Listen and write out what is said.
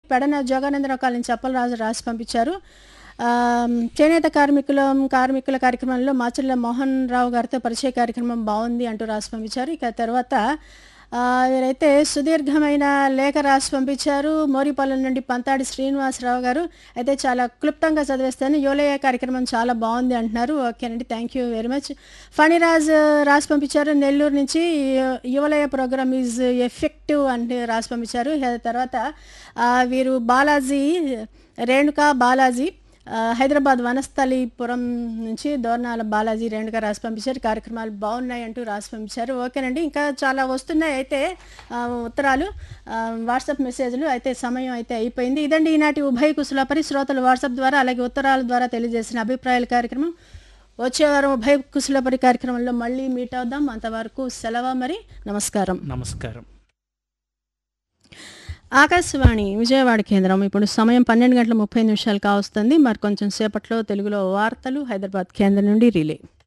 Pedana Jogananda Rao colony చెప్పలరాజు రాసి పంపించారు ఆమ్, చేనేత కార్మికుల కార్మికుల కార్యక్రమంలో మాచర్ల మోహన్ రావు గారితో పరిచయ కార్యక్రమం బాగుంది అంటూ రాసి పంపించారు ఇక తర్వాత ఆ, వీరైతే సుదీర్ఘమైన లేఖ రాసి పంపించారు మోరిపాలెం నుండి పంతాడి శ్రీనివాసరావు గారు అయితే చాలా క్లుప్తంగా చదివేస్తాను యోలయ కార్యక్రమం చాలా బాగుంది అంటున్నారు ఓకేనండి thank you very much Phaniraj రాసి పంపించారు నెల్లూరు నుంచి యు- యువలయ ప్రోగ్రామ్ ఈజ్ ఎఫెక్టివ్ అంటే రాసి పంపించారు ఆ తర్వాత ఆ, వీరు బాలాజీ రేణుకా బాలాజీ ఆ, హైదరాబాద్ వనస్థలీపురం నుంచి దోర్నాల బాలాజీ రేణుగా రాసి పంపించారు కార్యక్రమాలు బాగున్నాయి అంటూ రాసి పంపించారు ఓకేనండి ఇంకా చాలా వస్తున్నాయి అయితే ఆ, ఉత్తరాలు ఆ, వాట్సాప్ మెసేజ్లు అయితే సమయం అయితే అయిపోయింది ఇదండి ఈనాటి ఉభయ కుశలపరి శ్రోతలు వాట్సాప్ ద్వారా అలాగే ఉత్తరాల ద్వారా తెలియజేసిన అభిప్రాయాల కార్యక్రమం వచ్చే వారం ఉభయ కుశలపరి కార్యక్రమంలో మళ్ళీ మీట్ అవుదాం అంతవరకు సెలవు మరి నమస్కారం నమస్కారం ఆకాశవాణి విజయవాడ కేంద్రం ఇప్పుడు సమయం పన్నెండు గంటల ముప్పై నిమిషాలు కావస్తుంది మరి కొంచెం సేపట్లో తెలుగులో వార్తలు హైదరాబాద్ కేంద్రం నుండి రిలే